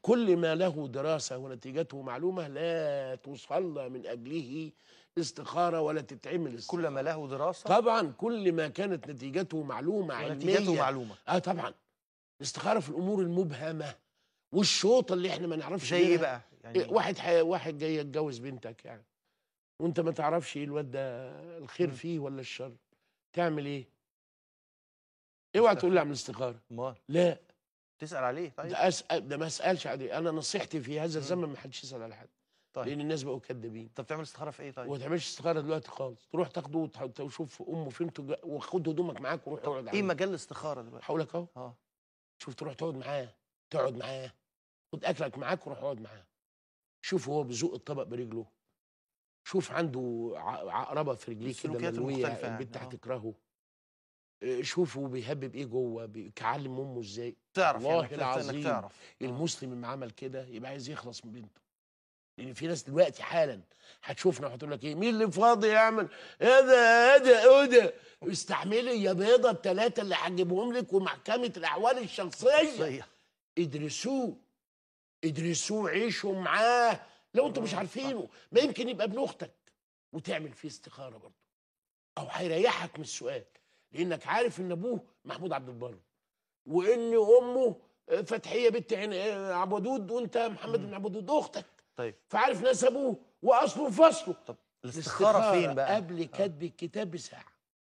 كل ما له دراسة ونتيجته معلومة لا تصلى من أجله استخارة ولا تتعمل استخارة. كل ما له دراسه طبعا كل ما كانت نتيجته معلومة علمية ونتيجته معلومه اه طبعا الاستخارة في الأمور المبهمة والشوطة اللي احنا ما نعرفش زي ايه منها. بقى إيه، يعني واحد حي... واحد جاي يتجوز بنتك يعني وانت ما تعرفش ايه الواد ده الخير مم. فيه ولا الشر تعمل ايه اوعى تقول لي اعمل استخاره امال لا تسال عليه طيب ده أسأل ده ما اسالش عليه انا نصيحتي في هذا الزمن ما حدش يسال على حد طيب لان الناس بقوا كدابين طب تعمل استخاره في ايه طيب وما تعملش استخاره دلوقتي خالص تروح تاخده وتح- وشوف امه فين تج- وخد هدومك معاك وروح اقعد ايه مجال الاستخاره دلوقتي حولك اهو اه شوف تروح تقعد معاه تقعد معاه خد اكلك معاك وروح اقعد معاه شوف هو بيزق الطبق برجله شوف عنده ع- عقربه في رجليه كده السلوكيات ملويه المختلفة يعني، البنت آه. هتكرهه إيه، شوفه بيهبب ايه جوه بيعلم امه ازاي تعرف والله يعني محتاج انك العظيم. تعرف آه. المسلم اللي عمل كده يبقى عايز يخلص من بنته لان في ناس دلوقتي حالا هتشوفنا وهتقول لك ايه مين اللي فاضي يعمل ايه ده ايه ده ايه ده استحملي يا بيضه الثلاثه اللي هجيبهم لك ومحكمه الاحوال الشخصيه شخصية. ادرسوه ادرسوه عيشوا معاه لو انتوا مش آه، عارفينه ما يمكن يبقى ابن اختك وتعمل فيه استخاره برضه او هيريحك من السؤال لانك عارف ان ابوه محمود عبد البر وان امه فتحيه بنت عين عبد ودود وانت محمد بن عبد ودود اختك طيب فعارف نسبه واصله وفصله طب الاستخاره فين بقى قبل كتب الكتاب بساعه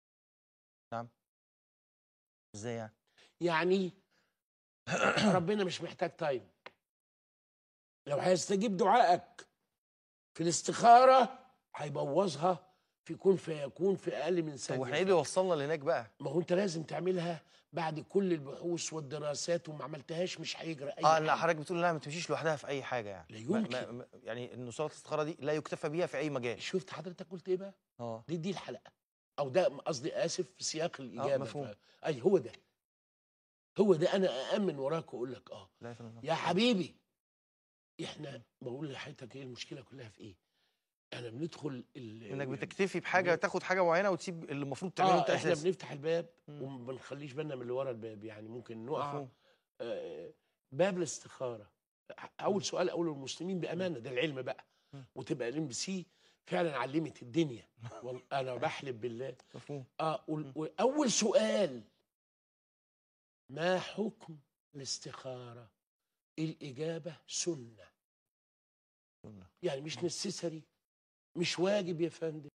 ازاي يعني يعني ربنا مش محتاج تايم لو هيستجيب دعائك في الاستخارة هيبوظها في كون فيكون في أقل من طب ثانية واحنا ايه اللي وصلنا لهناك بقى ما هو أنت لازم تعملها بعد كل البحوث والدراسات وما عملتهاش مش هيجرى أي اه لا حاجة. حضرتك بتقول انها ما تمشيش لوحدها في اي حاجه يعني لا ما- يمكن. ما ما يعني ان صلاه الاستخاره دي لا يكتفى بيها في اي مجال شفت حضرتك قلت إيه بقى؟ اه دي دي الحلقة أو ده قصدي آسف في سياق الإجابة مفهوم. ف- أي هو ده هو ده أنا أأمن وراك وأقول لك آه لا يا فندم. يا حبيبي احنا بقول لحضرتك ايه المشكله كلها في ايه؟ احنا بندخل ال- انك ال- بتكتفي بحاجه ال- تاخد حاجه معينه وتسيب اللي المفروض تعمله انت اه احنا اساسا بنفتح الباب مم. وما بنخليش بالنا من اللي ورا الباب يعني ممكن نقع مفهوم آه باب الاستخاره اول سؤال اقوله للمسلمين بامانه ده العلم بقى مم. وتبقى الام بي سي فعلا علمت الدنيا والله انا بحلف بالله مفهوم اه وال- واول سؤال ما حكم الاستخاره؟ الاجابه سنه يعني مش نسيسري مش واجب يا فندم